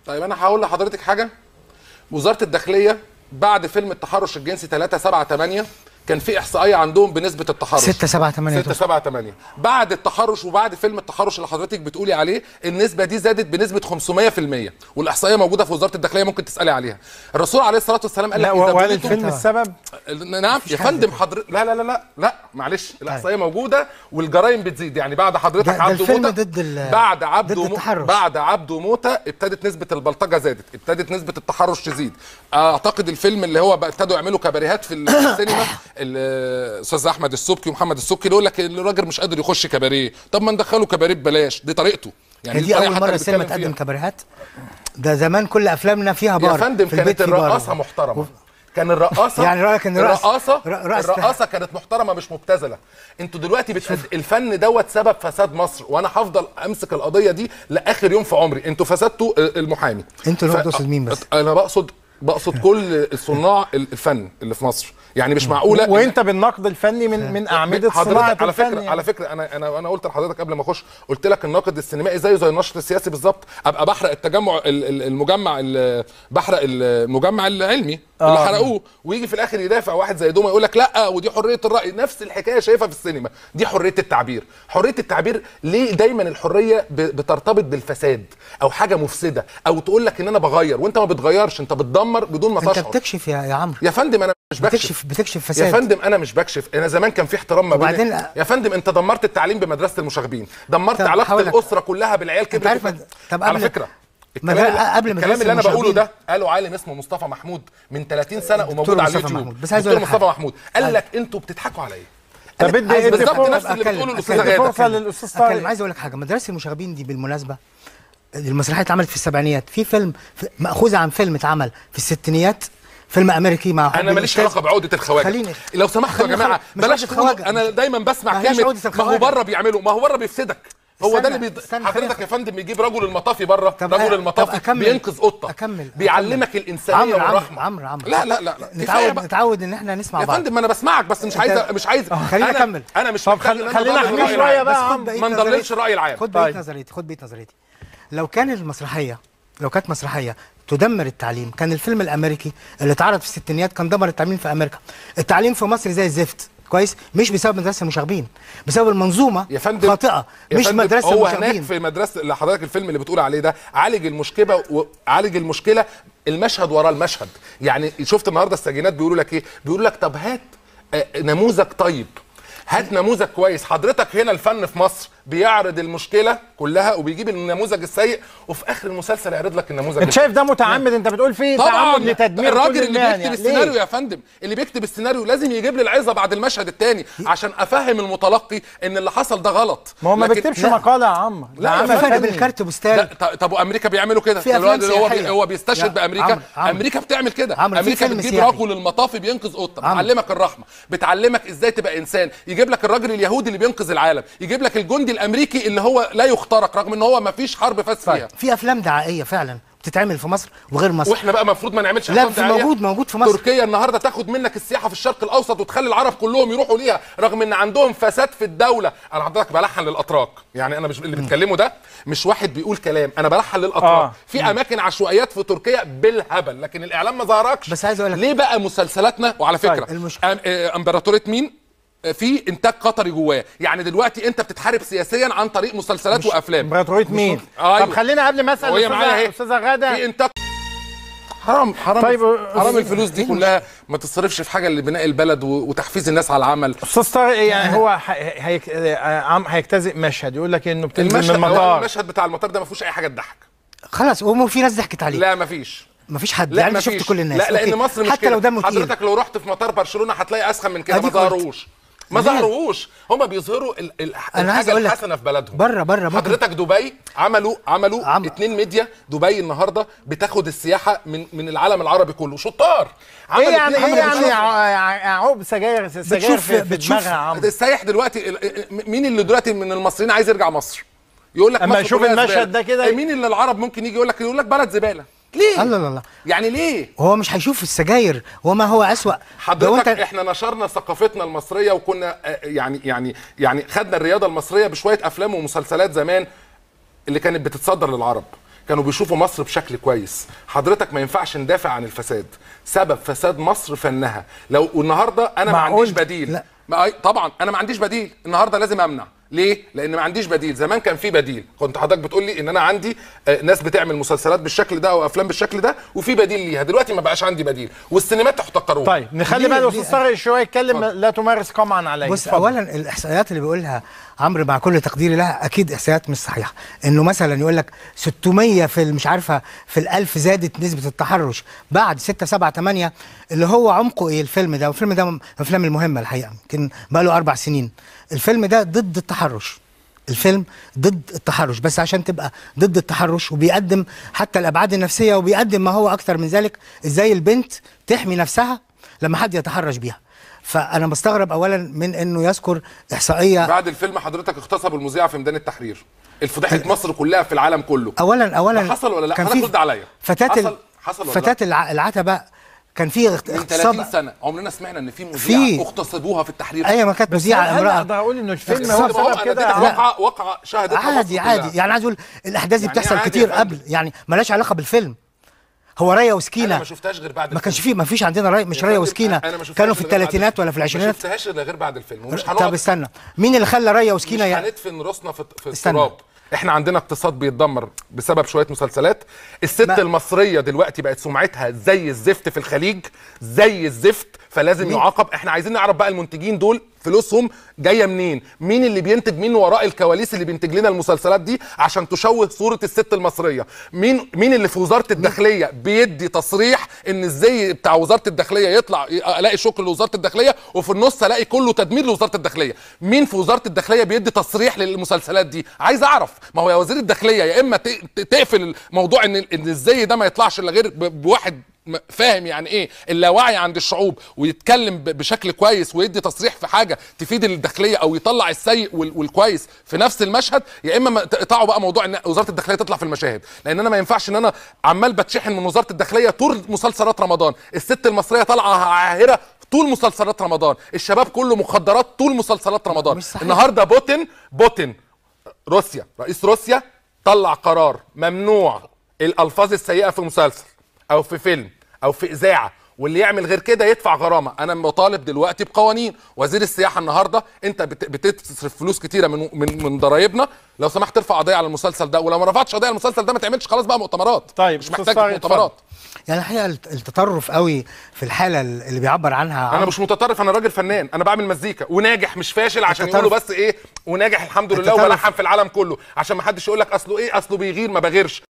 طيب انا هقول لحضرتك حاجه وزاره الداخليه بعد فيلم التحرش الجنسي 3 7 8 كان في احصائيه عندهم بنسبه التحرش 6 7 8 6 7 8 بعد التحرش وبعد فيلم التحرش اللي حضرتك بتقولي عليه النسبه دي زادت بنسبه 500% والاحصائيه موجوده في وزاره الداخليه ممكن تسالي عليها الرسول عليه الصلاه والسلام قال لك لا إذا وقال بليتم- الفيلم السبب نعم يا فندم حضرتك لا لا لا لا لا معلش الاحصائيه موجوده والجرائم بتزيد يعني بعد حضرتك ده- ده عبده الفيلم موته ضد ال- بعد عبده ضد مو- التحرش. بعد عبده موته ابتدت نسبه البلطجه زادت ابتدت نسبه التحرش تزيد اعتقد الفيلم اللي هو بقى ابتدوا يعملوا كباريهات في السينما الاستاذ احمد السبكي ومحمد السبكي اللي يقول لك الراجل مش قادر يخش كباريه طب ما ندخله كباريه ببلاش دي طريقته يعني دي الطريقة اول حتى مره اللي السينما بيتكلم تقدم فيها. كباريهات ده زمان كل افلامنا فيها بار يا فندم في البيت كانت في بار. الرقاصه محترمه كان الرقاصه يعني رأيك إن رقص- الرقاصه ر- رقص الرقاصه كانت محترمه مش مبتذله انتوا دلوقتي بتقد... الفن دوت سبب فساد مصر وانا هفضل امسك القضيه دي لاخر يوم في عمري انتوا فسدتوا المحامي انتوا اللي هو تقصد مين بس؟ انا بقصد بقصد كل الصناع الفن اللي في مصر يعني مش معقوله إن- وانت بالنقد الفني من من اعمده صناعه حضرتك على الفن فكره يعني. على فكره انا انا انا قلت لحضرتك قبل ما اخش قلت لك الناقد السينمائي زيه زي الناشط السياسي بالظبط ابقى بحرق التجمع ال- ال- المجمع ال- بحرق المجمع العلمي اللي آه. حرقوه ويجي في الاخر يدافع واحد زي دوما يقول لك لا ودي حريه الراي نفس الحكايه شايفها في السينما دي حريه التعبير حريه التعبير ليه دايما الحريه ب- بترتبط بالفساد او حاجه مفسده او تقول لك ان انا بغير وانت ما بتغيرش انت بتدمر بدون ما انت تشعر بتكشف يا يا عمرو يا فندم انا مش بكشف بتكشف بتكشف يا فساد فندم انا مش بكشف انا زمان كان في احترام ما بين وبعدين- يا فندم انت دمرت التعليم بمدرسه المشاغبين دمرت طب علاقه هقول لك. الاسره كلها بالعيال كبرت عارف وف- مد- طب على قبل- فكره مد- الكلام اللي- قبل مدرسة الكلام اللي انا بقوله المشاغبين. ده قاله عالم اسمه مصطفى محمود من 30 سنه وموجود على مصطفى اليوتيوب محمود. بس عايز دكتور أقول لك مصطفى حاجة. محمود قال لك انتوا بتضحكوا على ايه طب ادي عايز ادي بالظبط فرصة- نفس اللي أتكلم- بتقوله أتكلم. الاستاذه ادي غاده فرصه للاستاذ اتكلم طارق عايز اقول لك حاجه مدرسه المشاغبين دي بالمناسبه المسرحيه اتعملت في السبعينيات في فيلم في- ماخوذه عن فيلم اتعمل في الستينيات فيلم امريكي مع انا حب ماليش الأستاذ- علاقه بعوده الخواجه خليني- لو سمحتوا يا خليني جماعه خ- مش بلاش عودة تقولوا خواجة. انا دايما بسمع ما هياش كلمه عودة ما هو الخواجة. بره بيعملوا ما هو بره بيفسدك هو ده استنى، اللي بيض... استنى، حضرتك خليني- يا فندم بيجيب رجل المطافي بره طب رجل أ- المطافي طب أكمل. بينقذ قطه أكمل. بيعلمك أكمل. الانسانيه عمرو عمرو والرحمه عمرو عمرو لا لا لا, لا. كفاية نتعود بقى. نتعود ان احنا نسمع يا بعض فندم انا بسمعك بس مش عايز أنت- مش عايز أه، خليني أنا أكمل. انا مش طب محتاج خل- إن أنا خلينا أضلل احمي الرأي شوية العام. بقى بس يا خد عمرو. بقية ما نضللش نظريتي. الرأي العام. خد طيب. بقية نظريتي خد بقية نظريتي لو كان المسرحيه لو كانت مسرحيه تدمر التعليم كان الفيلم الامريكي اللي اتعرض في الستينيات كان دمر التعليم في امريكا التعليم في مصر زي الزفت كويس مش بسبب مدرسه المشاغبين بسبب المنظومه يا فندم خاطئه يا مش فندم، مدرسه هو هناك المشاغبين في مدرسه اللي حضرتك الفيلم اللي بتقول عليه ده عالج المشكله وعالج المشكله المشهد ورا المشهد يعني شفت النهارده السجينات بيقولوا لك ايه بيقولوا لك طب هات آه، نموذج طيب هات نموذج كويس حضرتك هنا الفن في مصر بيعرض المشكله كلها وبيجيب النموذج السيء وفي اخر المسلسل يعرض لك النموذج انت شايف ده متعمد انت بتقول فيه طبعا تعمد لتدمير الراجل كل اللي المهن بيكتب يعني. السيناريو ليه؟ يا فندم اللي بيكتب السيناريو لازم يجيب لي العظه بعد المشهد الثاني عشان افهم المتلقي ان اللي حصل ده غلط ما هو ما لكن- بيكتبش لا. مقاله يا عمرو لا، ده يا عمل فندم، فرق فني. بين الكارت لا بوستال ط- طب وامريكا بيعملوا كده في أفلام الراجل هو بي سياحية. هو بيستشهد لا، بامريكا عمرو، عمرو. امريكا بتعمل كده عمرو، في امريكا فيلم بتجيب سياحي. رجل المطافي بينقذ قطه عمرو. بتعلمك الرحمه بتعلمك ازاي تبقى انسان يجيب لك الراجل اليهودي اللي بينقذ العالم يجيب لك الجندي الامريكي اللي هو لا يخترق رغم ان هو ما فيش حرب فاز فيها في افلام دعائيه فعلا بتتعمل في مصر وغير مصر واحنا بقى المفروض ما نعملش لا، أفلام في دعائية. موجود- موجود في مصر. تركيا النهارده تاخد منك السياحه في الشرق الاوسط وتخلي العرب كلهم يروحوا ليها رغم ان عندهم فساد في الدوله انا حضرتك بلحن للاتراك يعني انا مش اللي بتكلمه ده مش واحد بيقول كلام انا بلحن للاتراك آه. في اماكن عشوائيات في تركيا بالهبل لكن الاعلام ما ظهركش بس عايز أقول لك- ليه بقى مسلسلاتنا وعلى فكره طيب، المش- أم... آه، امبراطوريه مين آه، في انتاج قطري جواه يعني دلوقتي انت بتتحارب سياسيا عن طريق مسلسلات وافلام امبراطوريه مين؟ أيوة. طب خلينا قبل ما اسال وهي معايا اهي الاستاذه استاذه غاده في انتاج حرام حرام طيب، حرام أستاذ- الفلوس دي كلها ما تصرفش في حاجه لبناء البلد و- وتحفيز الناس على العمل استاذ طارق يعني هو ح- هيك عم هيجتزئ مشهد يقول لك انه بتنزل المشهد من أولاً المطار المشهد بتاع المطار ده ما فيهوش اي حاجه تضحك خلاص هو في ناس ضحكت عليه لا ما فيش مفيش حد لا يعني ما أنت شفت فيش كل الناس لا لان أوكي. مصر مش حتى كده لو دمه تقيل حضرتك لو رحت في مطار برشلونه هتلاقي اسخن من كده ما أديك قلت. ظهروش ما ليه؟ ظهروش هم بيظهروا ال- ال- أنا عايز الحاجه أقول لك الحسنه في بلدهم بره- بره ممكن- حضرتك دبي عملوا عملوا عم- اتنين ميديا دبي النهارده بتاخد السياحه من من العالم العربي كله شطار ايه عملوا يعني اتنين- ايه عملوا يعني بتشوف- ع- ع- عقب سجاير سجاير بتشوف- في, في بتشوف- دماغها يا عمرو السايح دلوقتي ال- مين اللي دلوقتي من المصريين عايز يرجع مصر يقول لك أما مصر يشوف كلها المشهد زبالة. ده كده- أي مين اللي العرب ممكن يجي يقول لك يقول لك بلد زباله ليه لا لا لا يعني ليه هو مش هيشوف السجاير وما هو اسوأ ده حضرتك وانت احنا نشرنا ثقافتنا المصريه وكنا آه، يعني يعني يعني خدنا الرياضه المصريه بشويه افلام ومسلسلات زمان اللي كانت بتتصدر للعرب كانوا بيشوفوا مصر بشكل كويس حضرتك ما ينفعش ندافع عن الفساد سبب فساد مصر فنها لو والنهارده انا ما معقول؟ عنديش بديل لا. ما أي- طبعا انا ما عنديش بديل النهارده لازم امنع ليه؟ لان ما عنديش بديل، زمان كان في بديل، كنت حضرتك بتقول لي ان انا عندي آه، ناس بتعمل مسلسلات بالشكل ده او افلام بالشكل ده وفي بديل ليها، دلوقتي ما بقاش عندي بديل، والسينمات احتقروها. طيب نخلي ليه- بقى ليه- الاستاذ طارق شويه يتكلم لا تمارس قمعا عليه بص اتفضل. اولا الاحصائيات اللي بيقولها عمرو مع كل تقديري لها اكيد احصائيات مش صحيحه انه مثلا يقول لك 600 في ال- مش عارفه في الألف زادت نسبه التحرش بعد 6 7 8 اللي هو عمقه ايه الفيلم ده والفيلم ده من الافلام المهمه الحقيقه يمكن بقى له اربع سنين الفيلم ده ضد التحرش الفيلم ضد التحرش بس عشان تبقى ضد التحرش وبيقدم حتى الابعاد النفسيه وبيقدم ما هو اكتر من ذلك ازاي البنت تحمي نفسها لما حد يتحرش بيها فانا بستغرب اولا من انه يذكر احصائيه بعد الفيلم حضرتك اغتصبوا المذيعه في ميدان التحرير. الفضيحه مصر كلها في العالم كله. اولا اولا ده حصل ولا لا؟ كان حضرتك في رد عليا. فتاه حصل- ال- حصل ولا فتاه الع- العتبه كان في اغت- من 30 اغتصاب سنه عمرنا سمعنا ان في في- مذيعه اغتصبوها في التحرير. ايوه ما كانت بس مذيعه هل امراه اقدر اقول انه الفيلم بس هو ما هو سبب انا كده اديتك لا. واقعه واقعه شهدتها عادي مصر عادي كلها. يعني عايز اقول الاحداث دي يعني بتحصل عادي كتير يا فندم. قبل يعني مالهاش علاقه بالفيلم هو رايه انا وسكينه ما شفتهاش غير بعد ما كانش الفيلم. فيه ما فيش عندنا راي مش يا رايه فندم، وسكينه أنا ما شفتهاش كانوا في إلا غير بعد الثلاثينات الفيلم. ولا في ما العشرينات شفتهاش الا غير بعد الفيلم ومش طب هنقعد استنى مين اللي خلى رايه مش وسكينه يعني هندفن راسنا في في استنى. التراب احنا عندنا اقتصاد بيتدمر بسبب شويه مسلسلات الست ما- المصريه دلوقتي بقت سمعتها زي الزفت في الخليج زي الزفت فلازم مين؟ يعاقب احنا عايزين نعرف بقى المنتجين دول فلوسهم جايه منين مين اللي بينتج مين وراء الكواليس اللي بينتج لنا المسلسلات دي عشان تشوه صوره الست المصريه مين مين اللي في وزاره الداخليه بيدي تصريح ان الزي بتاع وزاره الداخليه يطلع الاقي شكر لوزاره الداخليه وفي النص الاقي كله تدمير لوزاره الداخليه مين في وزاره الداخليه بيدي تصريح للمسلسلات دي عايز اعرف ما هو يا وزير الداخليه يا اما ت- ت- تقفل الموضوع ان ان الزي ده ما يطلعش الا غير ب- بواحد م- فاهم يعني ايه اللاوعي عند الشعوب ويتكلم ب- بشكل كويس ويدي تصريح في حاجه تفيد الداخليه او يطلع السيء وال- والكويس في نفس المشهد يا اما ما تقطعوا بقى موضوع ان وزاره الداخليه تطلع في المشاهد لان انا ما ينفعش ان انا عمال بتشحن من وزاره الداخليه طول مسلسلات رمضان الست المصريه طالعه عاهره طول مسلسلات رمضان الشباب كله مخدرات طول مسلسلات رمضان مش صحيح. النهارده بوتين بوتين روسيا رئيس روسيا طلع قرار ممنوع الالفاظ السيئه في مسلسل او في فيلم او في اذاعه واللي يعمل غير كده يدفع غرامه انا بطالب دلوقتي بقوانين وزير السياحه النهارده انت بت- بتصرف فلوس كتيره من من من ضرايبنا لو سمحت ارفع قضيه على المسلسل ده ولو ما رفعتش قضيه على المسلسل ده ما تعملش خلاص بقى مؤتمرات طيب، مش أستاذ محتاج طارق، مؤتمرات يعني الحقيقه الت- التطرف قوي في الحاله اللي بيعبر عنها انا عمرو. مش متطرف انا راجل فنان انا بعمل مزيكا وناجح مش فاشل عشان التطرف- يقولوا بس ايه وناجح الحمد لله التطرف- وبلحن في العالم كله عشان ما حدش يقول لك اصله ايه اصله بيغير ما بغيرش